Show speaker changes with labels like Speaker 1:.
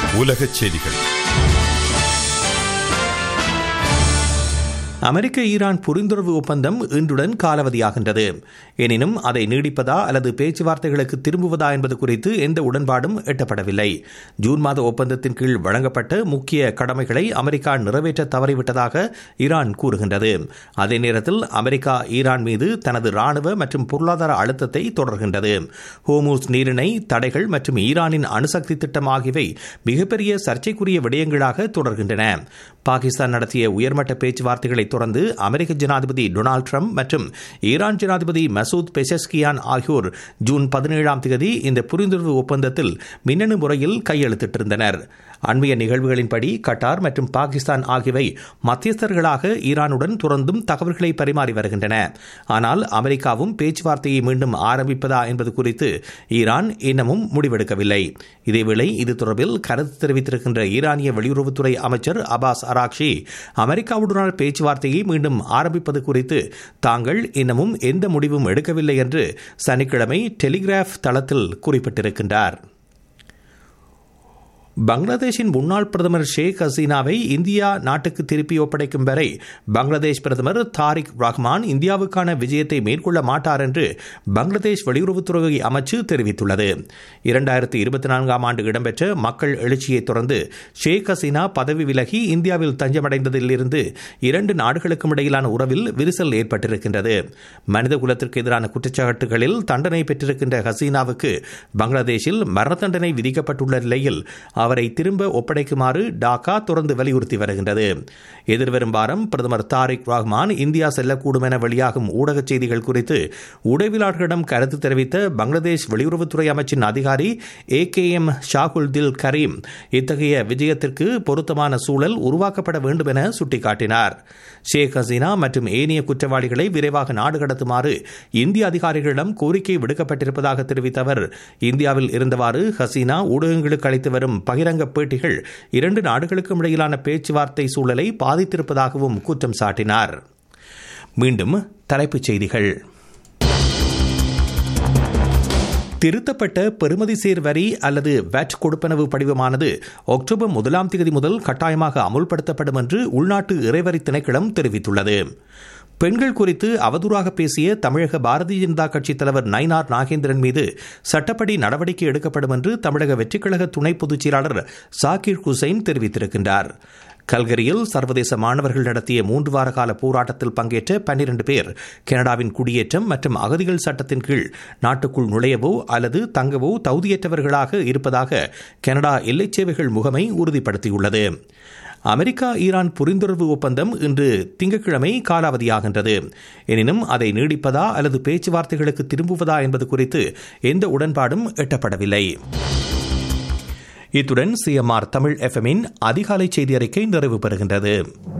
Speaker 1: உலகச் செய்திகள்
Speaker 2: அமெரிக்க ஈரான் புரிந்துணர்வு ஒப்பந்தம் இன்றுடன் காலாவதியாகின்றது எனினும் அதை நீடிப்பதா அல்லது பேச்சுவார்த்தைகளுக்கு திரும்புவதா என்பது குறித்து எந்த உடன்பாடும் எட்டப்படவில்லை ஜூன் மாத ஒப்பந்தத்தின் கீழ் வழங்கப்பட்ட முக்கிய கடமைகளை அமெரிக்கா நிறைவேற்ற தவறிவிட்டதாக ஈரான் கூறுகின்றது அதே நேரத்தில் அமெரிக்கா ஈரான் மீது தனது ராணுவ மற்றும் பொருளாதார அழுத்தத்தை தொடர்கின்றது ஹோமூஸ் நீரிணை தடைகள் மற்றும் ஈரானின் அணுசக்தி திட்டம் ஆகியவை மிகப்பெரிய சர்ச்சைக்குரிய விடயங்களாக தொடர்கின்றன பாகிஸ்தான் நடத்திய உயர்மட்ட பேச்சுவார்த்தைகளை தொடர்ந்து அமெரிக்க ஜனாதிபதி டொனால்டு ட்ரம்ப் மற்றும் ஈரான் ஜனாதிபதி மசூத் பெசஸ்கியான் ஆகியோர் ஜூன் பதினேழாம் தேதி இந்த புரிந்துணர்வு ஒப்பந்தத்தில் மின்னணு முறையில் கையெழுத்திட்டிருந்தனர் அண்மைய நிகழ்வுகளின்படி கட்டார் மற்றும் பாகிஸ்தான் ஆகியவை மத்தியஸ்தர்களாக ஈரானுடன் தொடர்ந்தும் தகவல்களை பரிமாறி வருகின்றன ஆனால் அமெரிக்காவும் பேச்சுவார்த்தையை மீண்டும் ஆரம்பிப்பதா என்பது குறித்து ஈரான் இன்னமும் முடிவெடுக்கவில்லை இதேவேளை இது தொடர்பில் கருத்து தெரிவித்திருக்கின்ற ஈரானிய வெளியுறவுத்துறை அமைச்சர் அபாஸ் அராக்ஷி அமெரிக்காவுடனான பேச்சுவார்த்தையை மீண்டும் ஆரம்பிப்பது குறித்து தாங்கள் இன்னமும் எந்த முடிவும் எடுக்கவில்லை என்று சனிக்கிழமை டெலிகிராஃப் தளத்தில் குறிப்பிட்டிருக்கின்றார் பங்களாதேஷின் முன்னாள் பிரதமர் ஷேக் ஹசீனாவை இந்தியா நாட்டுக்கு திருப்பி ஒப்படைக்கும் வரை பங்களாதேஷ் பிரதமர் தாரிக் ரஹ்மான் இந்தியாவுக்கான விஜயத்தை மேற்கொள்ள மாட்டார் என்று பங்களாதேஷ் வெளியுறவுத்துறை அமைச்சு தெரிவித்துள்ளது இரண்டாயிரத்தி இருபத்தி நான்காம் ஆண்டு இடம்பெற்ற மக்கள் எழுச்சியை தொடர்ந்து ஷேக் ஹசீனா பதவி விலகி இந்தியாவில் தஞ்சமடைந்ததிலிருந்து இரண்டு நாடுகளுக்கும் இடையிலான உறவில் விரிசல் ஏற்பட்டிருக்கின்றது மனித குலத்திற்கு எதிரான குற்றச்சாட்டுகளில் தண்டனை பெற்றிருக்கின்ற ஹசீனாவுக்கு பங்களாதேஷில் மரண தண்டனை விதிக்கப்பட்டுள்ள நிலையில் அவரை திரும்ப ஒப்படைக்குமாறு டாக்கா தொடர்ந்து வலியுறுத்தி வருகின்றது எதிர்வரும் வாரம் பிரதமர் தாரிக் ரஹ்மான் இந்தியா செல்லக்கூடும் என வெளியாகும் ஊடக செய்திகள் குறித்து உடவியலாளர்களிடம் கருத்து தெரிவித்த பங்களாதேஷ் வெளியுறவுத்துறை அமைச்சின் அதிகாரி ஏ கே எம் ஷாகுல் தில் கரீம் இத்தகைய விஜயத்திற்கு பொருத்தமான சூழல் உருவாக்கப்பட வேண்டும் என சுட்டிக்காட்டினார் ஷேக் ஹசீனா மற்றும் ஏனைய குற்றவாளிகளை விரைவாக நாடு கடத்துமாறு இந்திய அதிகாரிகளிடம் கோரிக்கை விடுக்கப்பட்டிருப்பதாக தெரிவித்த அவர் இந்தியாவில் இருந்தவாறு ஹசீனா ஊடகங்களுக்கு அளித்து வரும் பகிரங்க பேட்டிகள் இரண்டு நாடுகளுக்கும் இடையிலான பேச்சுவார்த்தை சூழலை பாதித்திருப்பதாகவும் குற்றம் சாட்டினார் மீண்டும் தலைப்புச் செய்திகள் திருத்தப்பட்ட பெறுமதி சேர் வரி அல்லது வேட் கொடுப்பனவு படிவமானது அக்டோபர் முதலாம் தேதி முதல் கட்டாயமாக அமுல்படுத்தப்படும் என்று உள்நாட்டு இறைவரி திணைக்களம் தெரிவித்துள்ளது பெண்கள் குறித்து அவதூறாக பேசிய தமிழக பாரதிய ஜனதா கட்சித் தலைவர் நயினார் நாகேந்திரன் மீது சட்டப்படி நடவடிக்கை எடுக்கப்படும் என்று தமிழக வெற்றிக்கழக துணை பொதுச் செயலாளர் சாகிர் ஹுசைன் தெரிவித்திருக்கின்றார் கல்கரியில் சர்வதேச மாணவர்கள் நடத்திய மூன்று வார கால போராட்டத்தில் பங்கேற்ற பன்னிரண்டு பேர் கனடாவின் குடியேற்றம் மற்றும் அகதிகள் சட்டத்தின் கீழ் நாட்டுக்குள் நுழையவோ அல்லது தங்கவோ தகுதியற்றவர்களாக இருப்பதாக கனடா எல்லைச் சேவைகள் முகமை உறுதிப்படுத்தியுள்ளது அமெரிக்கா ஈரான் புரிந்துணர்வு ஒப்பந்தம் இன்று திங்கட்கிழமை காலாவதியாகின்றது எனினும் அதை நீடிப்பதா அல்லது பேச்சுவார்த்தைகளுக்கு திரும்புவதா என்பது குறித்து எந்த உடன்பாடும் எட்டப்படவில்லை இத்துடன் சிஎம்ஆர் தமிழ் எஃப்எம்மின் அதிகாலை செய்தி அறிக்கை நிறைவு பெறுகின்றது